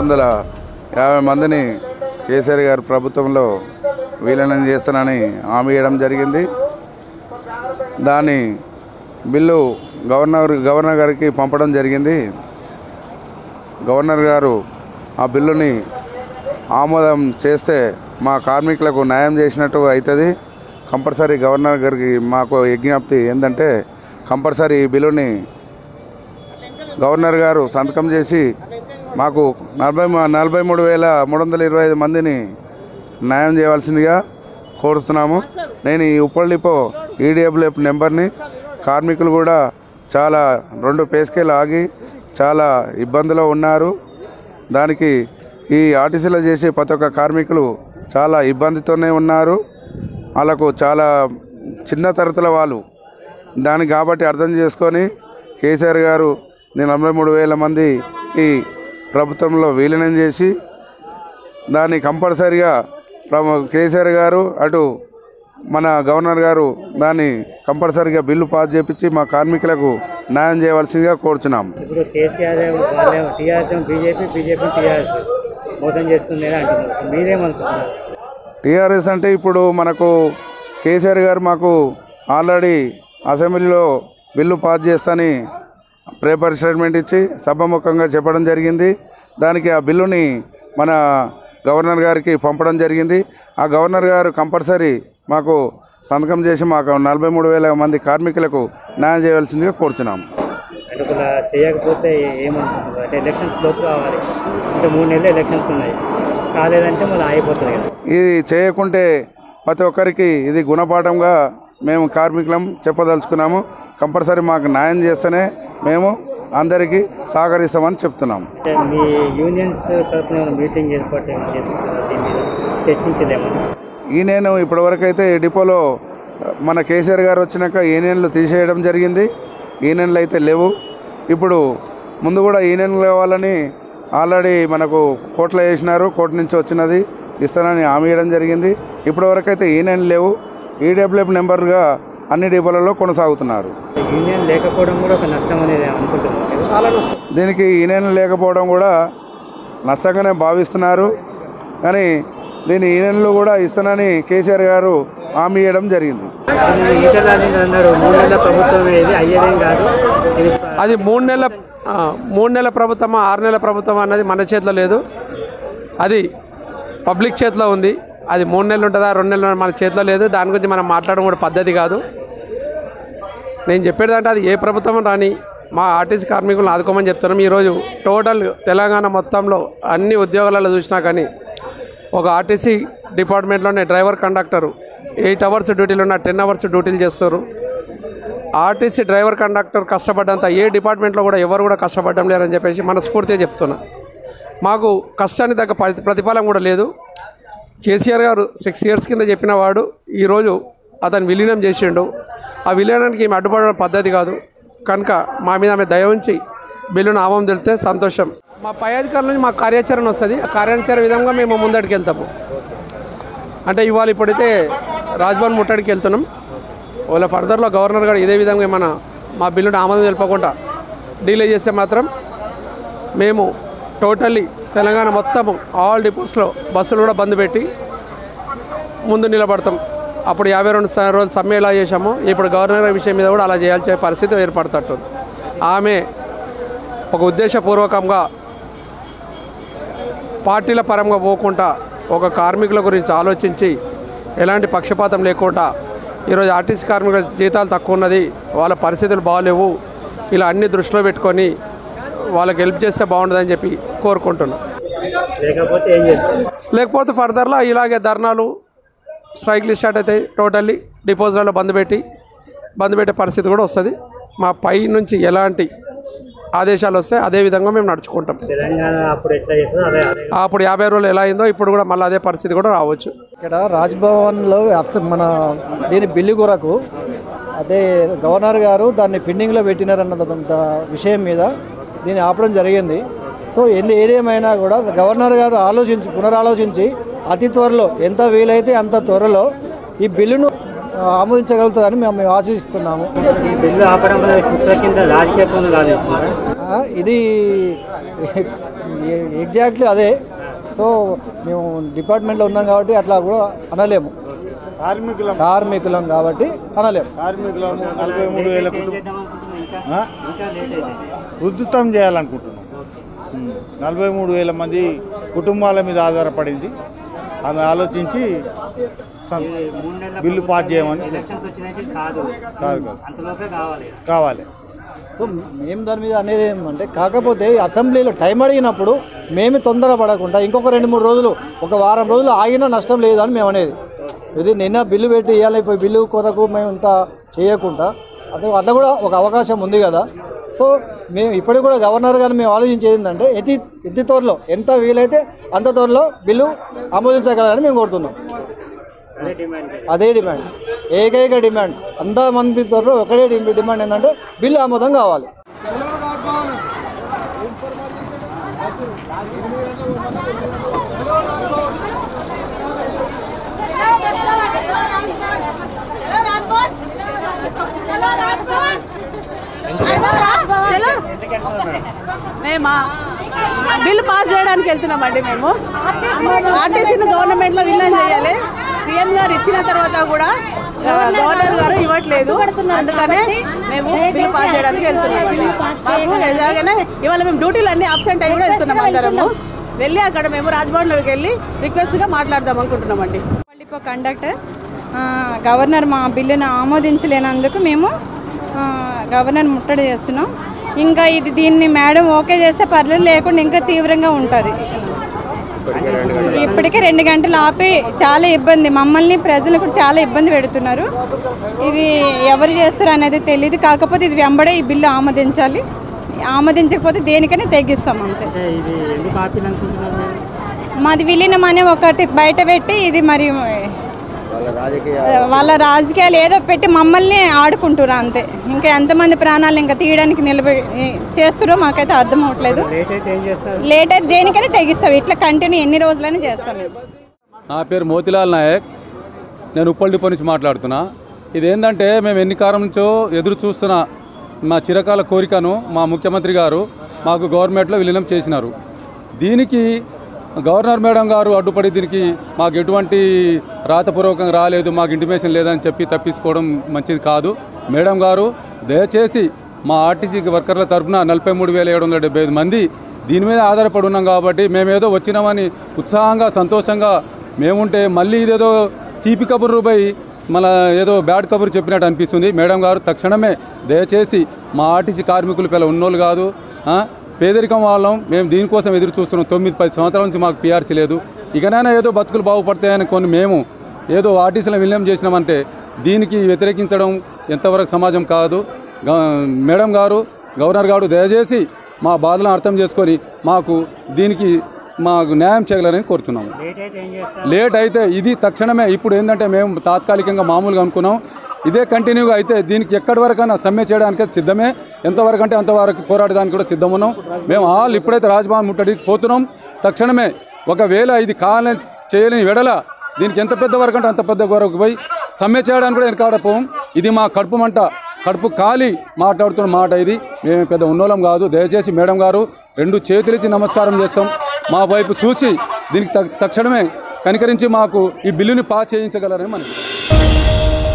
వందల యాభై మందిని కేసీఆర్ గారి ప్రభుత్వంలో విలీనం చేస్తానని హామీ ఇవ్వడం జరిగింది దాని బిల్లు గవర్నర్ గవర్నర్ గారికి పంపడం జరిగింది గవర్నర్ గారు ఆ బిల్లుని ఆమోదం చేస్తే మా కార్మికులకు న్యాయం చేసినట్టు అవుతుంది కంపల్సరీ గవర్నర్ గారికి మాకు విజ్ఞప్తి ఏంటంటే కంపల్సరీ ఈ బిల్లుని గవర్నర్ గారు సంతకం చేసి మాకు నలభై మ- నలభై మూడు వేల మూడు వందల ఇరవై ఐదు మందిని న్యాయం చేయవలసిందిగా కోరుతున్నాము నేను ఈ ఉప్పల్ ఈడిఎఫ్ఎఫ్ నెంబర్ని కార్మికులు కూడా చాలా రెండు పేస్కేలు ఆగి చాలా ఇబ్బందిలో ఉన్నారు దానికి ఈ ఆర్టీసీలో చేసే ప్రతి ఒక్క కార్మికులు చాలా ఇబ్బందితోనే ఉన్నారు వాళ్ళకు చాలా చిన్న తరగతుల వాళ్ళు దాన్ని కాబట్టి అర్థం చేసుకొని కేసీఆర్ గారు నేను నలభై మూడు వేల మంది ఈ ప్రభుత్వంలో విలీనం చేసి దాన్ని కంపల్సరిగా ప్ర- కేసీఆర్ గారు అటు మన గవర్నర్ గారు దాన్ని కంపల్సరిగా బిల్లు పాస్ చేపించి మా కార్మికులకు న్యాయం చేయవలసిందిగా కోరుచున్నాం ఇప్పుడు కేసీఆర్ వాళ్ళే టీఆర్ఎస్ బీజేపీ బీజేపీ టీఆర్ఎస్ మోసం చేస్తుంది అని అంటున్నారు మీరేమనుకుంటున్నారు టీఆర్ఎస్ అంటే ఇప్పుడు మనకు కేసీఆర్ గారు మాకు ఆల్రెడీ అసెంబ్లీలో బిల్లు పాస్ చేస్తని పేపర్ స్టేట్మెంట్ ఇచ్చి సభముఖంగా చెప్పడం జరిగింది దానికి ఆ బిల్లుని మన గవర్నర్ గారికి పంపడం జరిగింది ఆ గవర్నర్ గారు కంపల్సరీ మాకు సంతకం చేసి మాకు నలభై మూడు వేల మంది కార్మికులకు న్యాయం చేయవలసిందిగా కోరుచున్నాం అంటే ఒకవేళ చేయకపోతే ఏమనుకుంటున్నారు అంటే ఎలక్షన్స్ లోపు కావాలి అంటే మూడు నెలలు ఎలక్షన్స్ ఉన్నాయి కాలేదంటే మళ్ళీ ఆగిపోతుంది కదా ఇది చేయకుంటే ప్రతి ఒక్కరికి ఇది గుణపాఠంగా మేము కార్మికులం చెప్పదలుచుకున్నాము కంపల్సరీ మాకు న్యాయం చేస్తేనే మేము అందరికీ సహకరిస్తామని చెప్తున్నాము అంటే మీ యూనియన్స్ తరఫున మీటింగ్ ఏర్పాటు ఏమైనా చేసుకుంటున్నారు దీని మీద చర్చించలేమని ఈ నేను ఇప్పటివరకు అయితే డిపోలో మన కేసీఆర్ గారు వచ్చినాక యూనియన్లు తీసేయడం జరిగింది యూనియన్లు అయితే లేవు ఇప్పుడు ముందు కూడా యూనియన్లు కావాలని ఆల్రెడీ మనకు కోర్టులో వేసినారు కోర్టు నుంచి వచ్చినది ఇస్తానని హామీ ఇవ్వడం జరిగింది ఇప్పటివరకు అయితే యూనియన్ లేవు ఈడబ్ల్యూఎఫ్ నెంబర్గా అన్ని డిపోలలో కొనసాగుతున్నారు యూనియన్ లేకపోవడం కూడా ఒక నష్టం అనేది అనుకుంటున్నారు చాలా నష్టం దీనికి యూనియన్ లేకపోవడం కూడా నష్టంగానే భావిస్తున్నారు కానీ దీని యూనియన్లు కూడా ఇస్తానని కేసీఆర్ గారు హామీ ఇవ్వడం జరిగింది ఈటల రాజేంద్ర అన్నారు మూడు నెలల ప్రభుత్వం ఇది అయ్యేదేం కాదు ఇది అది మూడు నెలల ఆ, మూడు నెలల ప్రభుత్వం ఆరు నెలల ప్రభుత్వం అన్నది మన చేతిలో లేదు అది పబ్లిక్ చేతిలో ఉంది అది మూడు నెలలు ఉంటుందా రెండు నెలలు ఉంటుందా మన చేతిలో లేదు దాని గురించి మనం మాట్లాడడం కూడా పద్ధతి కాదు నేను చెప్పేది అంటే అది ఏ ప్రభుత్వం రాని మా ఆర్టీసీ కార్మికులను ఆదుకోమని చెప్తున్నాం ఈరోజు టోటల్ తెలంగాణ మొత్తంలో అన్ని ఉద్యోగాలలో చూసినా కానీ ఒక ఆర్టీసీ డిపార్ట్మెంట్లోనే డ్రైవర్ కండక్టరు ఎయిట్ అవర్స్ డ్యూటీలు ఉన్న టెన్ అవర్స్ డ్యూటీలు చేస్తారు ఆర్టీసీ డ్రైవర్ కండక్టర్ కష్టపడ్డంత ఏ డిపార్ట్మెంట్లో కూడా ఎవరు కూడా కష్టపడడం లేరని చెప్పేసి మనస్ఫూర్తిగా చెప్తున్నా మాకు కష్టానికి తగ్గ ప్రతి ప్రతిఫలం కూడా లేదు కేసీఆర్ గారు సిక్స్ ఇయర్స్ కింద చెప్పిన వాడు ఈరోజు అతను విలీనం చేసిండు ఆ విలీనానికి ఏమి అడ్డుపడడం పద్ధతి కాదు కనుక మా మీద ఆమె దయ ఉంచి బిల్లును ఆమం తెలితే సంతోషం మా పై అధికారుల నుంచి మాకు కార్యాచరణ వస్తుంది ఆ కార్యాచరణ విధంగా మేము ముందడికి వెళ్తాము అంటే ఇవాళ ఇప్పుడైతే రాజ్భవన్ ముట్టడికి వెళ్తున్నాం వాళ్ళ ఫర్దర్లో గవర్నర్ గారు ఇదే విధంగా ఏమైనా మా బిల్లును ఆమోదం తెలపకుండా డీలే చేస్తే మాత్రం మేము టోటల్లీ తెలంగాణ మొత్తం ఆల్ డిపోస్లో బస్సులు కూడా బంద్ పెట్టి ముందు నిలబడతాం అప్పుడు యాభై రెండు స- రోజులు సమ్మె ఎలా చేశామో ఇప్పుడు గవర్నర్ గారి విషయం మీద కూడా అలా చేయాల్సిన పరిస్థితి ఏర్పడుతట్టు ఆమె ఒక ఉద్దేశపూర్వకంగా పార్టీల పరంగా పోకుండా ఒక కార్మికుల గురించి ఆలోచించి ఎలాంటి పక్షపాతం లేకుండా ఈరోజు ఆర్టీసీ కార్మికుల జీతాలు తక్కువ ఉన్నది వాళ్ళ పరిస్థితులు బాగాలేవు ఇలా అన్ని దృష్టిలో పెట్టుకొని వాళ్ళకి హెల్ప్ చేస్తే బాగుంటుందని చెప్పి కోరుకుంటున్నాను లేకపోతే ఏం చేస్తారు లేకపోతే ఫర్దర్లో ఇలాగే ధర్నాలు స్ట్రైక్లు స్టార్ట్ అవుతాయి టోటల్లీ డిపోజిట్లో బంద్ పెట్టి బంద్ పెట్టే పరిస్థితి కూడా వస్తుంది మా పై నుంచి ఎలాంటి ఆదేశాలు వస్తే అదే విధంగా మేము నడుచుకుంటాం తెలంగాణ అప్పుడు ఎట్లా చేస్తారో అదే అదే అప్పుడు యాభై రోజులు ఎలా అయిందో ఇప్పుడు కూడా మళ్ళీ అదే పరిస్థితి కూడా రావచ్చు ఇక్కడ రాజ్భవన్లో అస- మన దీని బిల్లు కొరకు అదే గవర్నర్ గారు దాన్ని ఫిండింగ్లో పెట్టినారన్న విషయం మీద దీన్ని ఆపడం జరిగింది సో ఎందు ఏదేమైనా కూడా గవర్నర్ గారు ఆలోచించి పునరాలోచించి అతి త్వరలో ఎంత వీలైతే అంత త్వరలో ఈ బిల్లును ఆ, ఆమోదించగలుగుతుందని మేము మేము ఆశిస్తున్నాము ఈ బిల్లు ఆపడం వల్ల కుట్ర కింద రాజకీయ పనులు ఆలోచిస్తున్నారు ఆ, ఆ, ఇది ఎగ్జాక్ట్లీ అదే సో మేము డిపార్ట్మెంట్లో ఉన్నాం కాబట్టి అట్లా కూడా అనలేము కార్మికుల కార్మికులం కాబట్టి అనలేము కార్మికులను నలభై మూడు వేల కుటుంబం చేద్దామనుకుంటున్నాం ఇంకా ఆ? ఇంకా లేట్ అయితే ఉద్ధృతం చేయాలనుకుంటున్నాం ఉమ్. నలభై మూడు వేల మంది కుటుంబాల మీద ఆధారపడింది ఆమె ఆలోచించి సం- మూడు నెలల బిల్లు పాస్ చేయమని ఎలక్షన్స్ వచ్చినాయి కాదు కాదు కాదు అంతలోపే కావాలి కావాలి సో మేము దాని మీద అనేది ఏమంటే కాకపోతే అసెంబ్లీలో టైం అడిగినప్పుడు మేము తొందర పడకుండా ఇంకొక రెండు మూడు రోజులు ఒక వారం రోజులు ఆగినా నష్టం లేదని మేము అనేది ఇది నిన్న బిల్లు పెట్టి ఇవ్వాలి ఇప్పుడు బిల్లు కొరకు మేము ఇంత చేయకుండా అదే అట్లా కూడా ఒక అవకాశం ఉంది కదా సో మేము ఇప్పటికి కూడా గవర్నర్ గారు మేము ఆలోచించేది ఏంటంటే ఎతి ఎతి త్వరలో ఎంత వీలైతే అంత త్వరలో బిల్లు ఆమోదించగలరని మేము కోరుతున్నాం అదే డిమాండ్ అదే డిమాండ్ ఏకైక డిమాండ్ అంతమంది త్వరలో ఒకటే డి- డిమాండ్ ఏంటంటే బిల్లు ఆమోదం కావాలి మేమా బిల్లు పాస్ చేయడానికి వెళ్తున్నామండి మేము ఆర్టీసీని గవర్నమెంట్లో విలీనం చేయాలి సీఎం గారు ఇచ్చిన తర్వాత కూడా ఆ, గవర్నర్ గారు ఇవ్వట్లేదు అందుకనే మేము బిల్లు పాస్ చేయడానికి వెళ్తున్నామండి మాకు ఎలాగైనా ఇవాళ మేము డ్యూటీలు అన్ని అబ్సెంట్ అయ్యి కూడా వెళ్తున్నాం అందరము వెళ్ళి అక్కడ మేము రాజ్భవన్లోకి వెళ్ళి రిక్వెస్ట్గా మాట్లాడదాం అనుకుంటున్నామండి డిపో కండక్టర్ ఆ, గవర్నర్ మా బిల్లును ఆమోదించలేనందుకు మేము ఆ, గవర్నర్ ముట్టడి చేస్తున్నాం ఇంకా ఇది దీన్ని మేడం ఓకే చేస్తే పర్లేదు లేకుండా ఇంకా తీవ్రంగా ఉంటుంది ఇప్పటికే రెండు గంటలు ఆపి చాలా ఇబ్బంది మమ్మల్ని ప్రజలు కూడా చాలా ఇబ్బంది పెడుతున్నారు ఇది ఎవరు చేస్తారు అనేది తెలియదు కాకపోతే ఇది వెంబడే ఈ బిల్లు ఆమోదించాలి ఆమోదించకపోతే దేనికైనా తెగిస్తాం అంతే అంటే ఇది ఎందుకు ఆపిల్ అనుకుంటున్నారు మీరు మాది విలీనం అనే ఒకటి బయట పెట్టి ఇది మరి వాళ్ళ రాజకీయాలు ఏదో పెట్టి మమ్మల్ని ఆడుకుంటున్నారు అంతే ఇంకా ఎంతమంది ప్రాణాలు ఇంకా తీయడానికి నిలబడి చేస్తారో మాకైతే అర్థం అవ్వట్లేదు లేట్ అయితే ఏం చేస్తారు లేట్ అయితే దేనికైనా తెగిస్తాం ఇట్లా కంటిన్యూ ఎన్ని రోజులైనా చేస్తాం మేము నా పేరు మోతిలాల్ నాయక్ నేను ఉప్పల్ డిపో నుంచి మాట్లాడుతున్నా ఇది ఏంటంటే మేము ఎన్ని కాలం నుంచో ఎదురు చూస్తున్న మా చిరకాల కోరికను మా ముఖ్యమంత్రి గారు మాకు గవర్నమెంట్లో విలీనం చేసినారు దీనికి గవర్నర్ మేడం గారు అడ్డుపడి దీనికి మాకు ఎటువంటి రాతపూర్వకంగా రాలేదు మాకు ఇంటిమేషన్ లేదని చెప్పి తప్పించుకోవడం మంచిది కాదు మేడం గారు దయచేసి మా ఆర్టీసీ వర్కర్ల తరఫున నలభై మూడు వేల ఏడు వందల డెబ్బై ఐదు మంది దీని మీద ఆధారపడి ఉన్నాం కాబట్టి మేమేదో వచ్చినామని ఉత్సాహంగా సంతోషంగా మేముంటే మళ్ళీ ఇదేదో తీపి కబుర్రుపై మన ఏదో బ్యాడ్ కబుర్ చెప్పినట్టు అనిపిస్తుంది మేడం గారు తక్షణమే దయచేసి మా ఆర్టీసీ కార్మికులు పిల్ల ఉన్నోళ్ళు కాదు ఆ, పేదరికం వాళ్ళం మేము దీనికోసం ఎదురు చూస్తున్నాం తొమ్మిది పది సంవత్సరాల నుంచి మాకు పీఆర్సీ లేదు ఇకనైనా ఏదో బతుకులు బాగుపడతాయని కొన్ని మేము ఏదో ఆర్టీసీలో విలీనం చేసినామంటే దీనికి వ్యతిరేకించడం ఎంతవరకు సమాజం కాదు గ- మేడం గారు గవర్నర్ గారు దయచేసి మా బాధలను అర్థం చేసుకొని మాకు దీనికి మాకు న్యాయం చేయగలరని కోరుతున్నాము లేట్ అయితే ఏం చేస్తారు లేట్ అయితే ఇది తక్షణమే ఇప్పుడు ఏంటంటే మేము తాత్కాలికంగా మామూలుగా అనుకున్నాం ఇదే కంటిన్యూగా అయితే దీనికి ఎక్కడి వరకైనా సమ్మె చేయడానికి సిద్ధమే ఎంతవరకు అంటే అంతవరకు పోరాడడానికి కూడా సిద్ధం ఉన్నాం మేము ఆల్ ఇప్పుడైతే రాజభవన్ ముట్టడికి పోతున్నాం తక్షణమే ఒకవేళ ఇది కాలని చేయలేని వెడల దీనికి ఎంత పెద్ద వరకు అంటే అంత పెద్ద వరకు పోయి సమ్మె చేయడానికి కూడా వెనకాడపోం ఇది మా కడుపు మంట కడుపు కాలి మాట్లాడుతున్న మాట ఇది మేము పెద్ద ఉన్నోళం కాదు దయచేసి మేడం గారు రెండు చేతులిచ్చి నమస్కారం చేస్తాం మా వైపు చూసి దీనికి తక్ష- తక్షణమే కనికరించి మాకు ఈ బిల్లుని పాస్ చేయించగలరని మనం